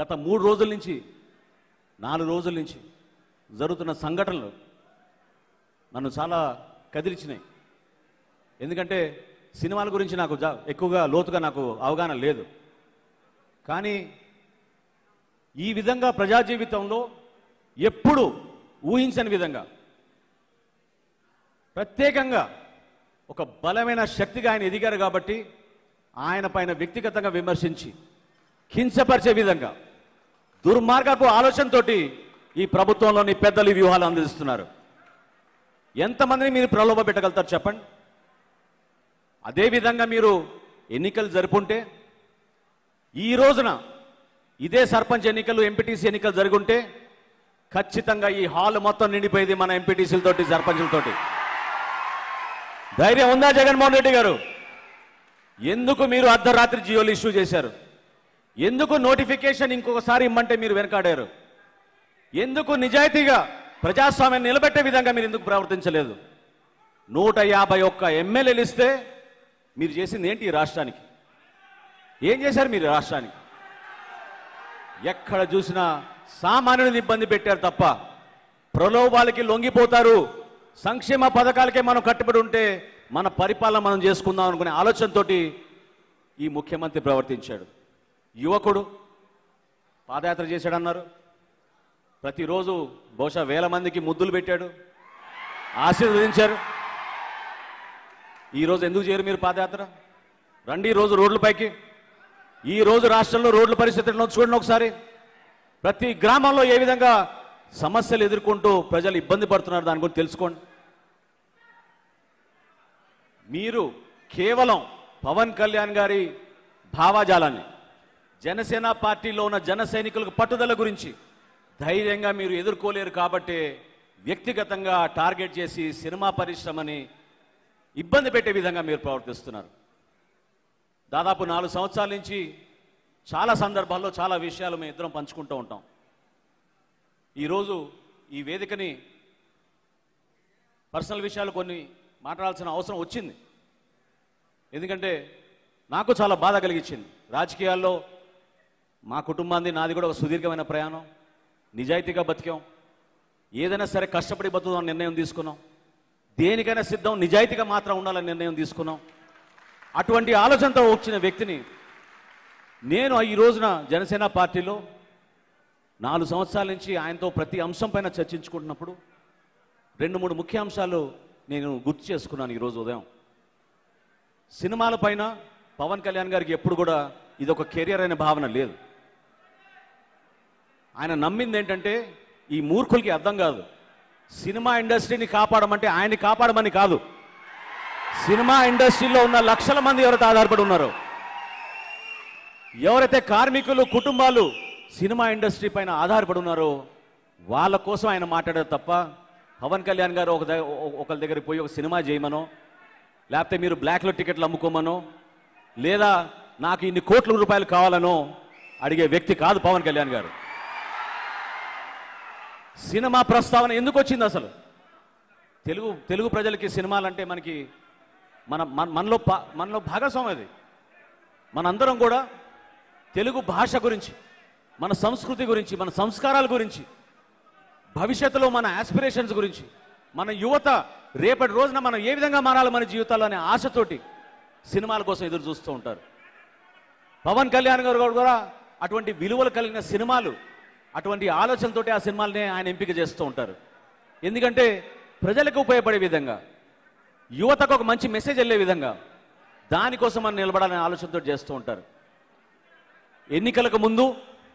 గత మూడు రోజుల నుంచి నాలుగు రోజుల నుంచి జరుగుతున్న సంఘటనలు నన్ను చాలా కదిలిచ్చినాయి ఎందుకంటే సినిమాల గురించి నాకు జా- ఎక్కువగా లోతుగా నాకు అవగాహన లేదు కానీ ఈ విధంగా ప్రజా జీవితంలో ఎప్పుడు ఊహించని విధంగా ప్రత్యేకంగా ఒక బలమైన శక్తిగా ఆయన ఎదిగారు కాబట్టి ఆయన పైన వ్యక్తిగతంగా విమర్శించి కించపరిచే విధంగా దుర్మార్గపు ఆలోచనతోటి ఈ ప్రభుత్వంలోని పెద్దలు ఈ వ్యూహాలు అందిస్తున్నారు ఎంతమందిని మీరు ప్రలోభ పెట్టగలుగుతారు చెప్పండి అదే విధంగా మీరు ఎన్నికలు జరుపుంటే ఈ రోజున ఇదే సర్పంచ్ ఎన్నికలు ఎంపీటీసీ ఎన్నికలు జరుగుంటే ఖచ్చితంగా ఈ హాల్ మొత్తం నిండిపోయింది మన ఎంపీటీసీలతోటి సర్పంచులతోటి ధైర్యం ఉందా జగన్మోహన్ రెడ్డి గారు ఎందుకు మీరు అర్ధరాత్రి జియోలు ఇష్యూ చేశారు ఎందుకు నోటిఫికేషన్ ఇంకొకసారి ఇమ్మంటే మీరు వెనకాడారు ఎందుకు నిజాయితీగా ప్రజాస్వామ్యాన్ని నిలబెట్టే విధంగా మీరు ఎందుకు ప్రవర్తించలేదు నూట యాభై ఒక్క ఎమ్మెల్యేలు ఇస్తే మీరు చేసింది ఏంటి ఈ రాష్ట్రానికి ఏం చేశారు మీరు ఈ రాష్ట్రానికి ఎక్కడ చూసినా సామాన్యుడిని ఇబ్బంది పెట్టారు తప్ప ప్రలోభాలకి లొంగిపోతారు సంక్షేమ పథకాలకే మనం కట్టుబడి ఉంటే మన పరిపాలన మనం చేసుకుందాం అనుకునే ఆలోచనతోటి ఈ ముఖ్యమంత్రి ప్రవర్తించాడు యువకుడు పాదయాత్ర చేశాడన్నారు ప్రతిరోజు బహుశా వేల మందికి ముద్దులు పెట్టాడు ఆశీర్వదించారు ఈరోజు ఎందుకు చేయరు మీరు పాదయాత్ర రండి ఈ రోజు రోడ్లపైకి ఈ రోజు రాష్ట్రంలో రోడ్ల పరిస్థితి ఎట్లా ఉందో చూడండి ఒకసారి ప్రతి గ్రామంలో ఏ విధంగా సమస్యలు ఎదుర్కొంటూ ప్రజలు ఇబ్బంది పడుతున్నారు దాని గురించి తెలుసుకోండి మీరు కేవలం పవన్ కళ్యాణ్ గారి భావాజాలాన్ని జనసేన పార్టీలో ఉన్న జన సైనికులకు పట్టుదల గురించి ధైర్యంగా మీరు ఎదుర్కోలేరు కాబట్టి వ్యక్తిగతంగా టార్గెట్ చేసి సినిమా పరిశ్రమని ఇబ్బంది పెట్టే విధంగా మీరు ప్రవర్తిస్తున్నారు దాదాపు నాలుగు సంవత్సరాల నుంచి చాలా సందర్భాల్లో చాలా విషయాలు మేము ఇద్దరం పంచుకుంటూ ఉంటాం ఈరోజు ఈ వేదికని పర్సనల్ విషయాలు కొన్ని మాట్లాడాల్సిన అవసరం వచ్చింది ఎందుకంటే నాకు చాలా బాధ కలిగించింది రాజకీయాల్లో మా కుటుంబాన్ని నాది కూడా ఒక సుదీర్ఘమైన ప్రయాణం నిజాయితీగా బతికాం ఏదైనా సరే కష్టపడి బతుకుదాం నిర్ణయం తీసుకున్నాం దేనికైనా సిద్ధం నిజాయితీగా మాత్రం ఉండాలని నిర్ణయం తీసుకున్నాం అటువంటి ఆలోచనతో వచ్చిన వ్యక్తిని నేను ఈ రోజున జనసేన పార్టీలో నాలుగు సంవత్సరాల నుంచి ఆయనతో ప్రతి అంశం పైన చర్చించుకుంటున్నప్పుడు రెండు మూడు ముఖ్య అంశాలు నేను గుర్తు చేసుకున్నాను ఈరోజు ఉదయం సినిమాల పైన పవన్ కళ్యాణ్ గారికి ఎప్పుడు కూడా ఇది ఒక కెరియర్ అనే భావన లేదు ఆయన నమ్మింది ఏంటంటే ఈ మూర్ఖులకి అర్థం కాదు సినిమా ఇండస్ట్రీని కాపాడమంటే ఆయన్ని కాపాడమని కాదు సినిమా ఇండస్ట్రీలో ఉన్న లక్షల మంది ఎవరైతే ఆధారపడి ఉన్నారో ఎవరైతే కార్మికులు కుటుంబాలు సినిమా ఇండస్ట్రీ పైన ఆధారపడి ఉన్నారో వాళ్ళ కోసం ఆయన మాట్లాడారు తప్ప పవన్ కళ్యాణ్ గారు ఒక దగ్గర ఒకరి దగ్గరికి పోయి ఒక సినిమా చేయమనో లేకపోతే మీరు బ్లాక్లో టికెట్లు అమ్ముకోమనో లేదా నాకు ఇన్ని కోట్ల రూపాయలు కావాలనో అడిగే వ్యక్తి కాదు పవన్ కళ్యాణ్ గారు సినిమా ప్రస్తావన ఎందుకు వచ్చింది అసలు తెలుగు తెలుగు ప్రజలకి సినిమాలంటే మనకి మన మన- మనలో పా- మనలో భాగస్వామ్యం అది మనందరం కూడా తెలుగు భాష గురించి మన సంస్కృతి గురించి మన సంస్కారాల గురించి భవిష్యత్తులో మన ఆస్పిరేషన్స్ గురించి మన యువత రేపటి రోజున మనం ఏ విధంగా మారాలి మన జీవితాల్లో అనే ఆశతోటి సినిమాల కోసం ఎదురు చూస్తూ ఉంటారు పవన్ కళ్యాణ్ గారు కూడా అటువంటి విలువలు కలిగిన సినిమాలు అటువంటి ఆలోచనతోటి ఆ సినిమాలనే ఆయన ఎంపిక చేస్తూ ఉంటారు ఎందుకంటే ప్రజలకు ఉపయోగపడే విధంగా యువతకు ఒక మంచి మెసేజ్ వెళ్ళే విధంగా దానికోసం మనం నిలబడాలనే ఆలోచనతో చేస్తూ ఉంటారు ఎన్నికలకు ముందు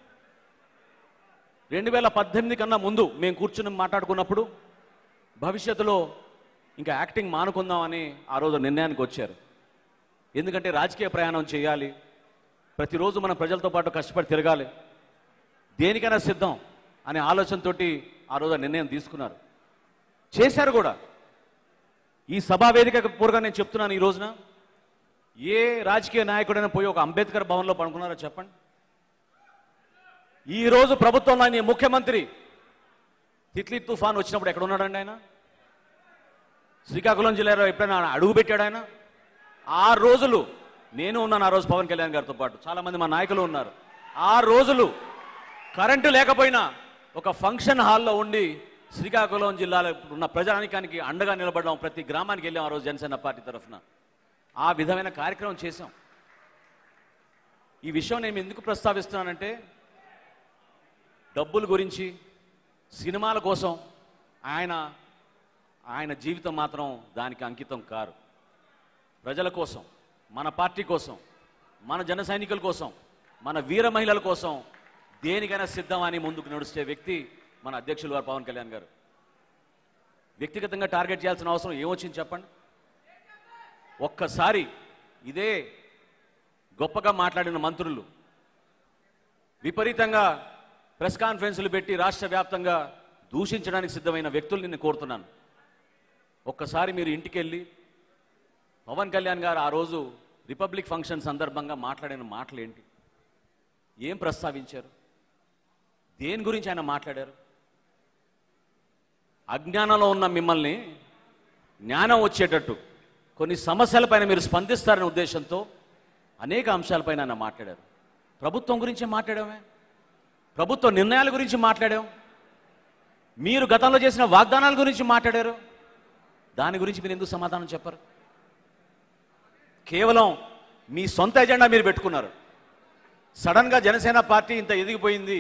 రెండు వేల పద్దెనిమిది కన్నా ముందు మేము కూర్చుని మాట్లాడుకున్నప్పుడు భవిష్యత్తులో ఇంకా యాక్టింగ్ మానుకుందామని ఆ రోజు నిర్ణయానికి వచ్చారు ఎందుకంటే రాజకీయ ప్రయాణం చేయాలి ప్రతిరోజు మనం ప్రజలతో పాటు కష్టపడి తిరగాలి దేనికైనా సిద్ధం అనే ఆలోచనతోటి ఆ రోజు ఆ నిర్ణయం తీసుకున్నారు చేశారు కూడా ఈ సభా వేదిక పూర్గా నేను చెప్తున్నాను ఈ రోజున ఏ రాజకీయ నాయకుడైనా పోయి ఒక అంబేద్కర్ భవన్లో పడుకున్నారో చెప్పండి ఈ రోజు ప్రభుత్వంలో ఆయన ముఖ్యమంత్రి తిట్లీ తుఫాన్ వచ్చినప్పుడు ఎక్కడ ఉన్నాడండి ఆయన శ్రీకాకుళం జిల్లాలో ఎప్పుడైనా అడుగు పెట్టాడు ఆయన ఆ రోజులు నేను ఉన్నాను ఆ రోజు పవన్ కళ్యాణ్ గారితో పాటు చాలా మంది మా నాయకులు ఉన్నారు ఆ రోజులు కరెంటు లేకపోయినా ఒక ఫంక్షన్ హాల్లో ఉండి శ్రీకాకుళం జిల్లాలో ఉన్న ప్రజానికానికి అండగా నిలబడడం ప్రతి గ్రామానికి వెళ్ళాం ఆ రోజు జనసేన పార్టీ తరఫున ఆ విధమైన కార్యక్రమం చేశాం ఈ విషయం నేను ఎందుకు ప్రస్తావిస్తున్నానంటే డబ్బుల గురించి సినిమాల కోసం ఆయన ఆయన జీవితం మాత్రం దానికి అంకితం కారు ప్రజల కోసం మన పార్టీ కోసం మన జన సైనికుల కోసం మన వీర మహిళల కోసం దేనికైనా సిద్ధం అని ముందుకు నడుస్తే వ్యక్తి మన అధ్యక్షులు వారు పవన్ కళ్యాణ్ గారు వ్యక్తిగతంగా టార్గెట్ చేయాల్సిన అవసరం ఏమొచ్చింది చెప్పండి ఒక్కసారి ఇదే గొప్పగా మాట్లాడిన మంత్రులు విపరీతంగా ప్రెస్ కాన్ఫరెన్సులు పెట్టి రాష్ట్ర వ్యాప్తంగా దూషించడానికి సిద్ధమైన వ్యక్తులు నేను కోరుతున్నాను ఒక్కసారి మీరు ఇంటికి వెళ్ళి పవన్ కళ్యాణ్ గారు ఆ రోజు రిపబ్లిక్ ఫంక్షన్ సందర్భంగా మాట్లాడిన మాటలు ఏంటి ఏం ప్రస్తావించారు దేని గురించి ఆయన మాట్లాడారు అజ్ఞానంలో ఉన్న మిమ్మల్ని జ్ఞానం వచ్చేటట్టు కొన్ని సమస్యలపైన మీరు స్పందిస్తారనే ఉద్దేశంతో అనేక అంశాలపైన ఆయన మాట్లాడారు ప్రభుత్వం గురించి మాట్లాడామే ప్రభుత్వ నిర్ణయాల గురించి మాట్లాడాం మీరు గతంలో చేసిన వాగ్దానాల గురించి మాట్లాడారు దాని గురించి మీరు ఎందుకు సమాధానం చెప్పరు కేవలం మీ సొంత ఎజెండా మీరు పెట్టుకున్నారు సడన్గా జనసేన పార్టీ ఇంత ఎదిగిపోయింది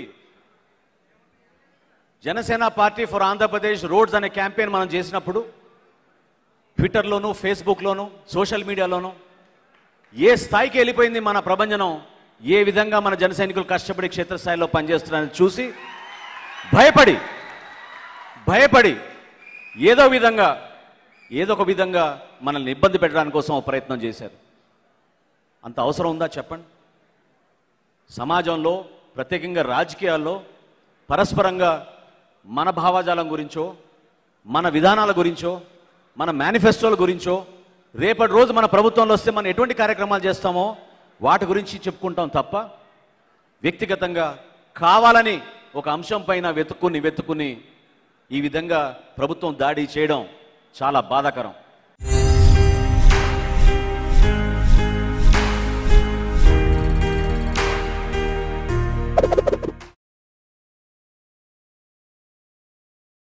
Janasena party for Andhra Pradesh roads అనే క్యాంపెయిన్ మనం చేసినప్పుడు ట్విట్టర్లోను ఫేస్బుక్లోను సోషల్ మీడియాలోను ఏ స్థాయికి వెళ్ళిపోయింది మన ప్రభంజనం ఏ విధంగా మన జన సైనికులు కష్టపడి క్షేత్రస్థాయిలో పనిచేస్తున్నారని చూసి భయపడి భయపడి ఏదో విధంగా ఏదో ఒక విధంగా మనల్ని ఇబ్బంది పెట్టడానికి కోసం ఒక ప్రయత్నం చేశారు అంత అవసరం ఉందా చెప్పండి సమాజంలో ప్రత్యేకంగా రాజకీయాల్లో పరస్పరంగా మన భావాజాలం గురించో మన విధానాల గురించో మన మేనిఫెస్టోల గురించో రేపటి రోజు మన ప్రభుత్వంలో వస్తే మనం ఎటువంటి కార్యక్రమాలు చేస్తామో వాటి గురించి చెప్పుకుంటాం తప్ప వ్యక్తిగతంగా కావాలని ఒక అంశం పైన వెతుక్కుని వెతుక్కుని ఈ విధంగా ప్రభుత్వం దాడి చేయడం చాలా బాధాకరం